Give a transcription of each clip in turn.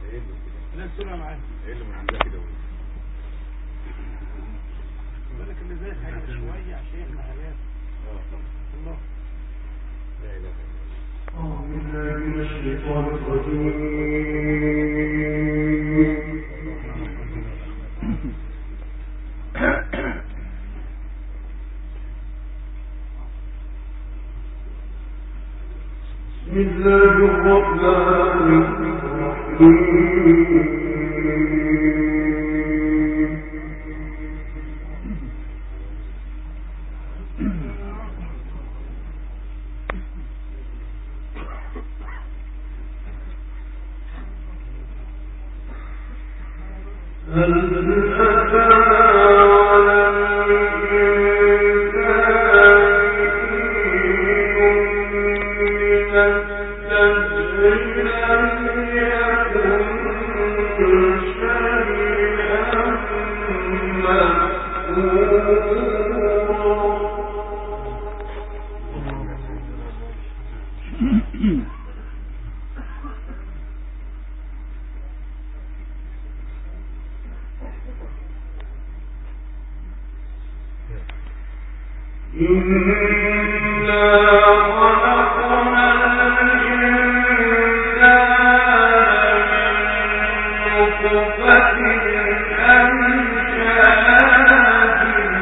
لا بسرعة معاك ايه اللي من عندها كده بالك اللي زي حاجة شوية عشان احنا حاجات الله لا اله الا الله أعوذ بالله من الشيطان الرجيم بسم الله الرحمن الرحيم هل أتى على إنا خلقنا الإنسان من نطفة أمشاج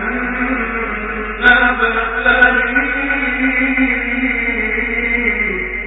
نبتليه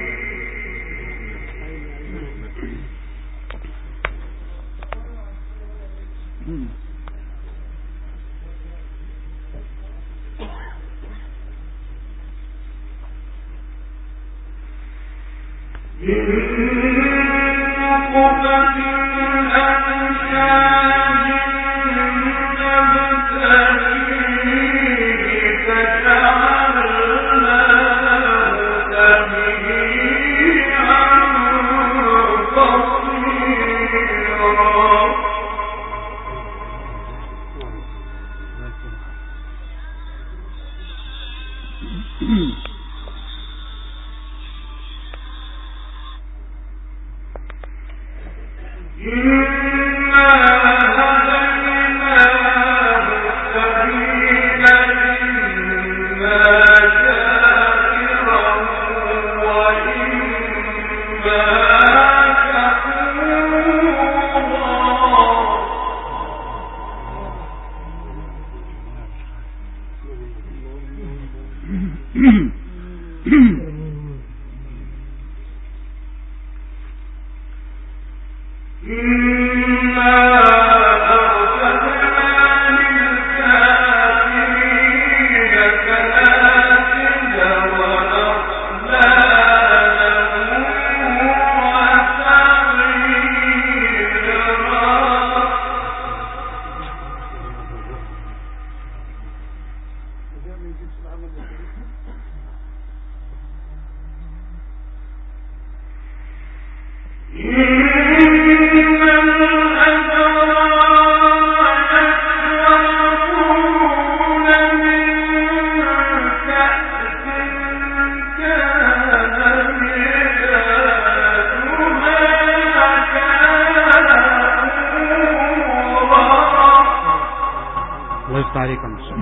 الله يفتح عليك يا مصر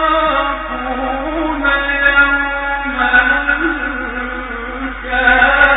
يوما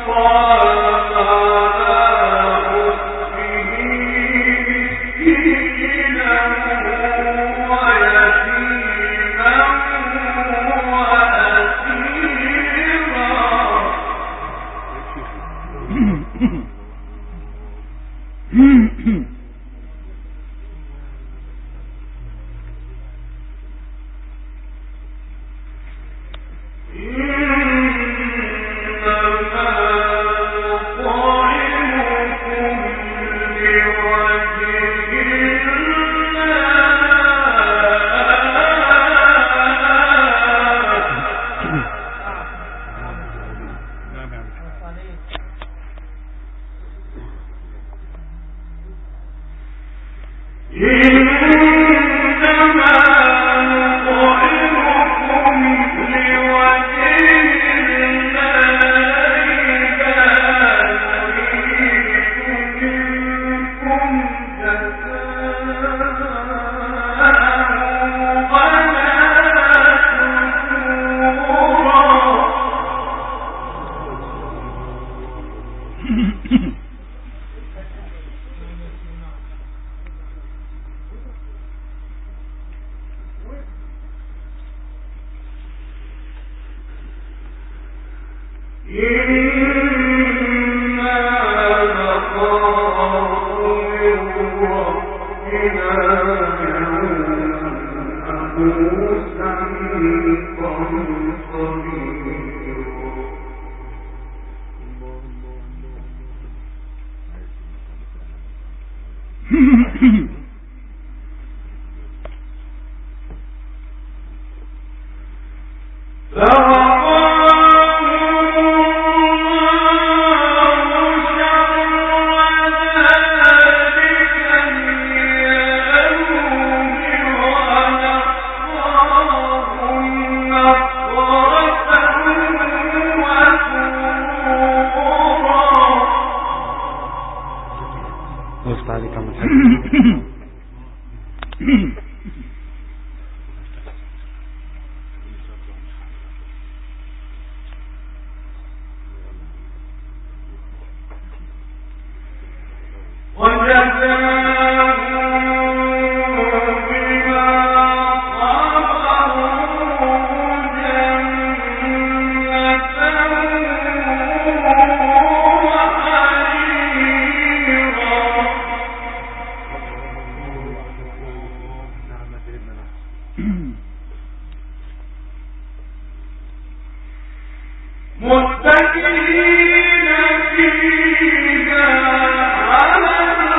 وقفت عليك عم الحاج نعم سيدنا نعم متكئين فيها على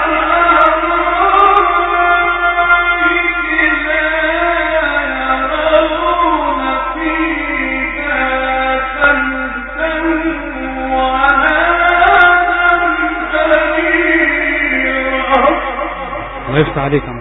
الأرائك لا يرون فيها شمسا ولا زمهريرا وقفت عليك عم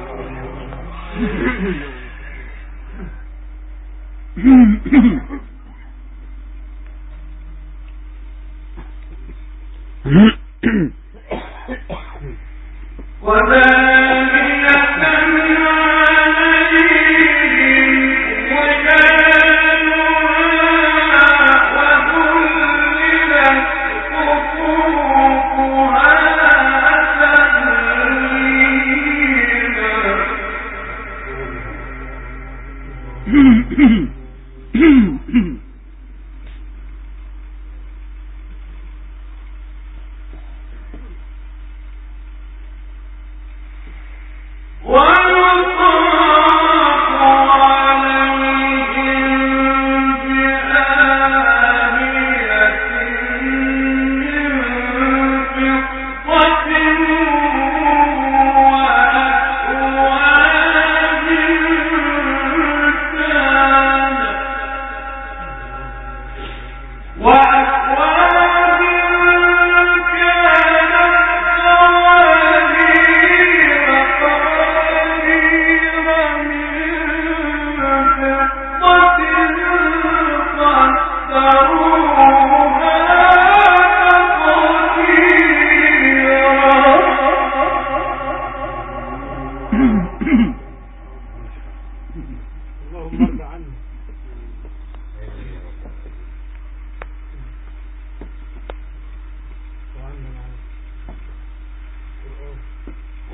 وذلك عليهم ظلالها وذللت قطوفها تذليلا ويطاف عليهم بآنية من فضة وأكواب كانت وأكواب كانت قوارير قوارير من فضة قدروها تقديرا اللهم ارضى عنه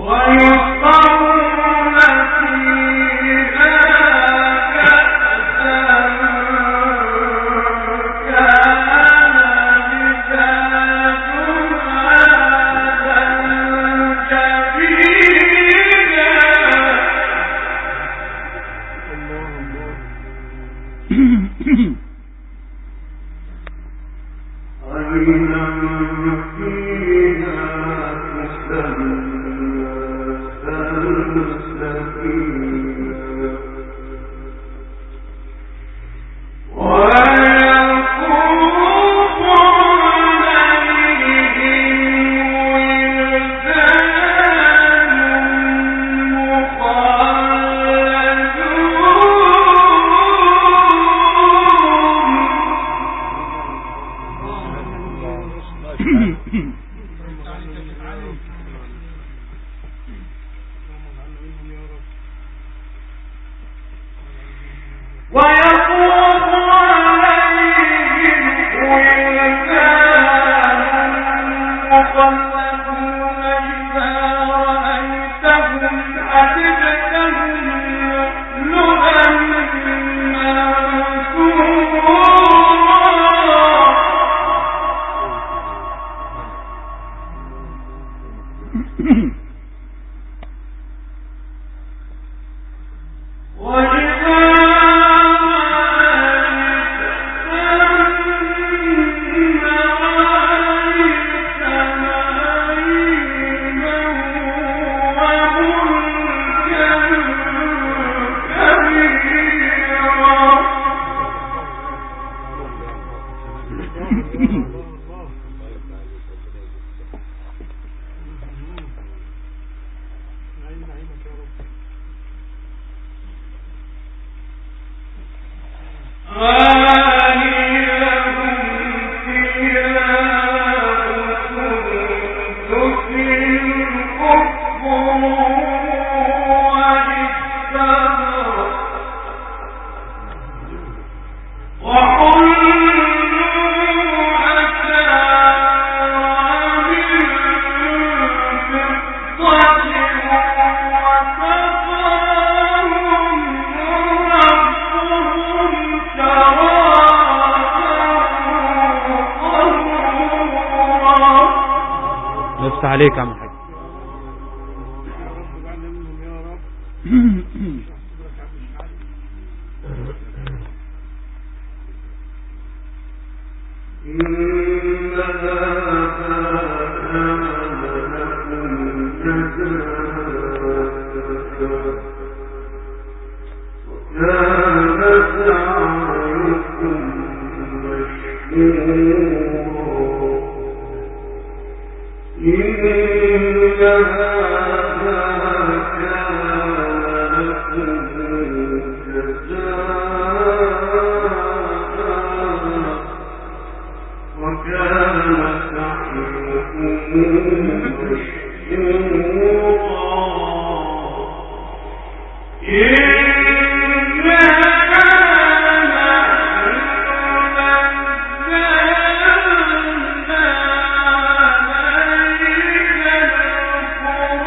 يفتح عليك يا عم الحاج يا رب اجعلنا منهم يا رب صدرك يا عم الشعب إِنَّا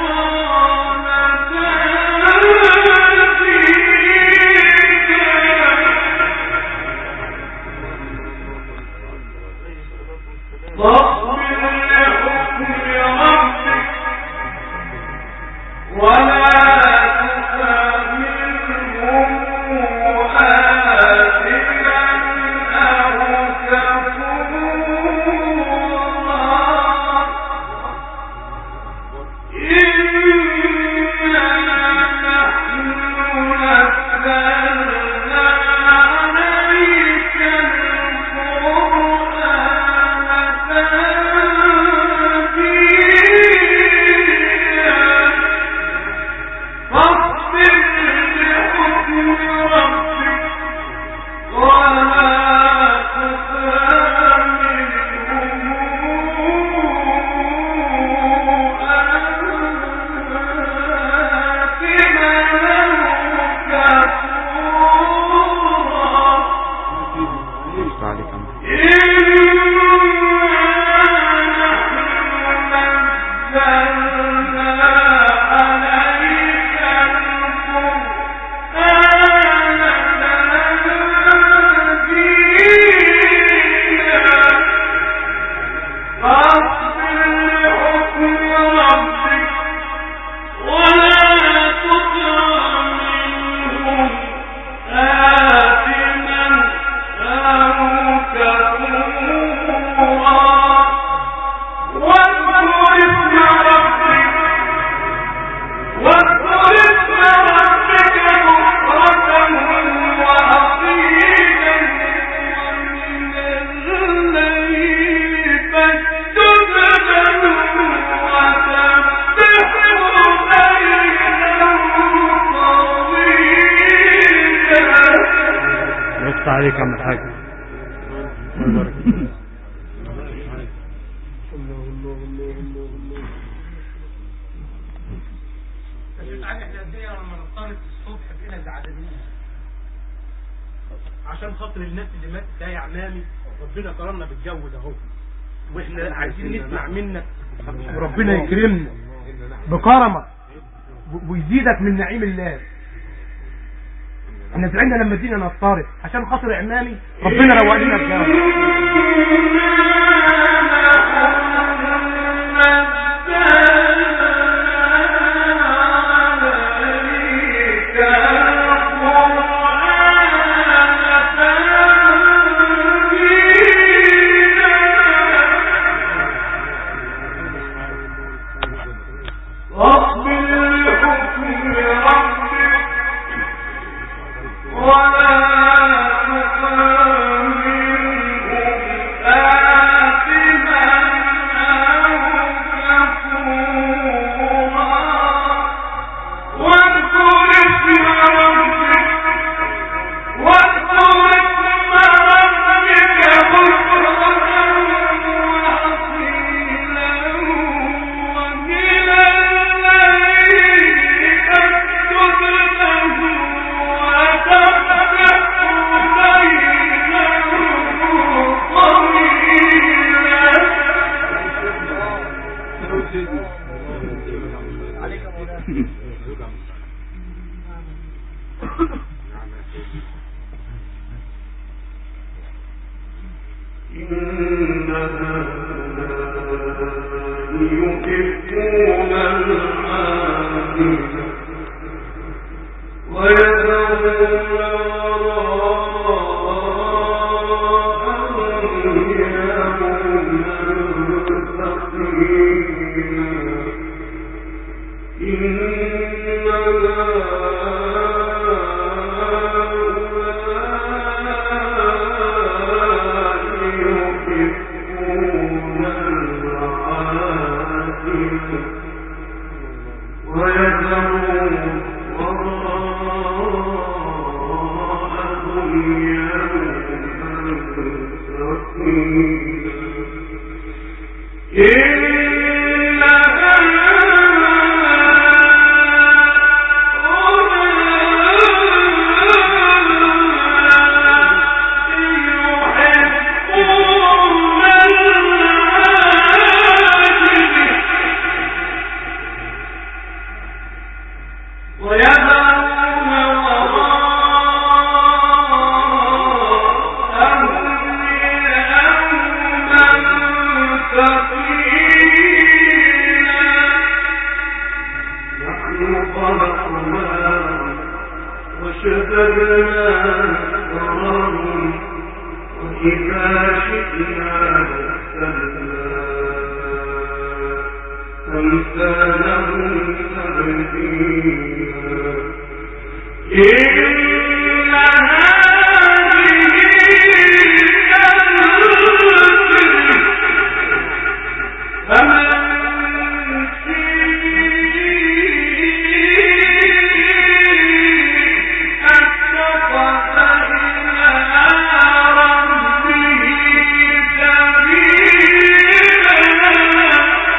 عليك يا عم الحاج الله يبارك فيك. الله الله الله الله الله شوف علي احنا الدنيا لما نطلت الصبح بقينا زعلانين عشان خاطر الناس اللي ماتت ده يا عمامي ربنا كرمنا بالجو ده اهو واحنا عايزين نسمع منك وربنا يكرمنا بكرمك و- ويزيدك من نعيم الله احنا زعلنا لما الدنيا نضطرب عشان خاطر عمامي ربنا روق لنا الجو واصبر لحكم ربك ولا تطع منهم آثما أو كفورا واذكر اسم ربك واذكر اسم ربك بكرة وأصيلا ومن الليل فاسجد له وسبح بينهم طويلا يحبون العاجلة ويذرون وراءهم يوما ثقيلا إن هؤلاء يحبون العاجلة ويذرون وراءهم يوما ثقيلا إن ويذرون وراءهم يوما ثقيلا نحن خلقناهم وشددنا أسرهم وإذا شئنا بدلنا أمثالهم تبديلا إن هذه تذكرة فمن شيء اتخذ إلى ربه سبيلا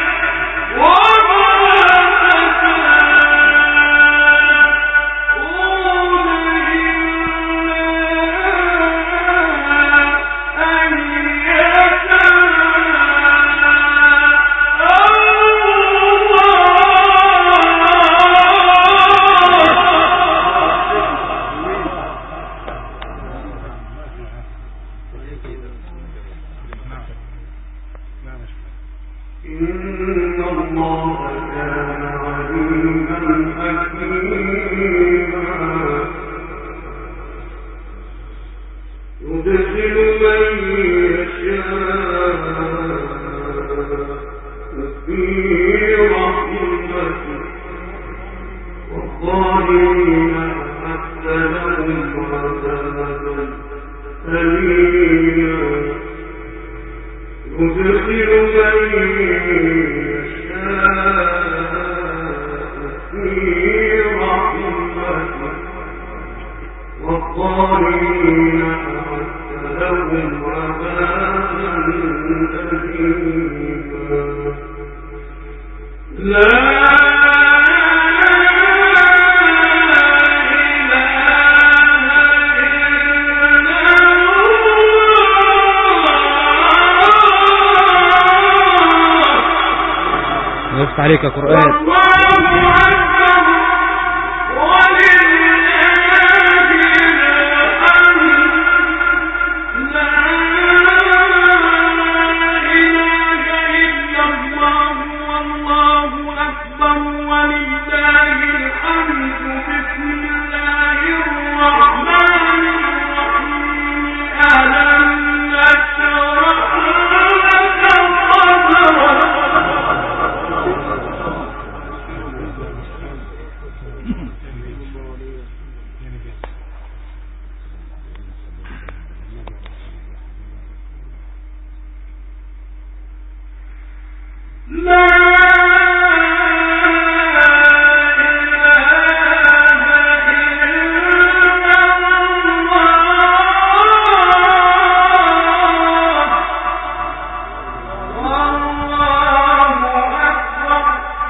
إن الله كان عليما حكيما يدخل من يشاء في رحمته والظالمين أعد لهم عذابا أليما يدخل من يشاء في رحمته الظالمين أعد لهم عذابا أليما لا يفتح عليك يا قرآن ألم نشرح لك صدرك لا إله إلا الله والله أكبر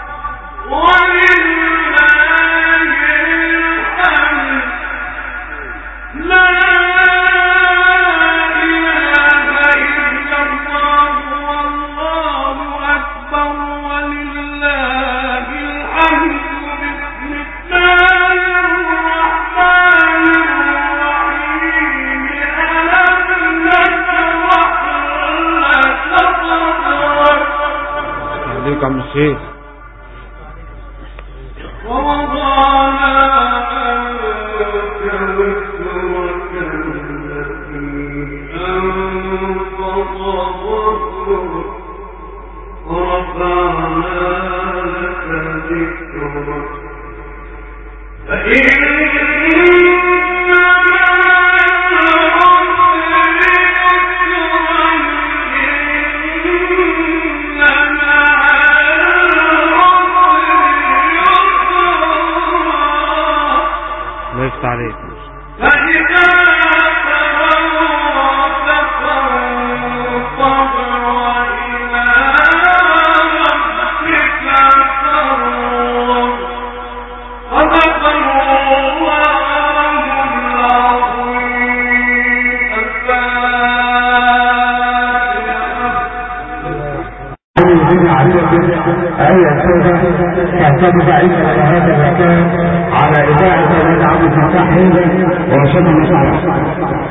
ولله الحمد لا إله إلا الله والله أكبر ولله الحمد بسم الله الرحمن الرحيم ألم نشرح لك صدرك عليك يا عم الشيخ ووضعنا عنك وزرك التي أنقض ظهرك ورفعنا لك ذكرك فإن مع العسر يسرا إن مع العسر يسرا الله يفتح عليك فإذا فرغت فانصب وإلى ربك فارغب صدق الله العظيم الفاتحة أي سودة تعتمد عيسى على هذا المكان على إذاعة ولد عبد الفتاح وشبه مصعب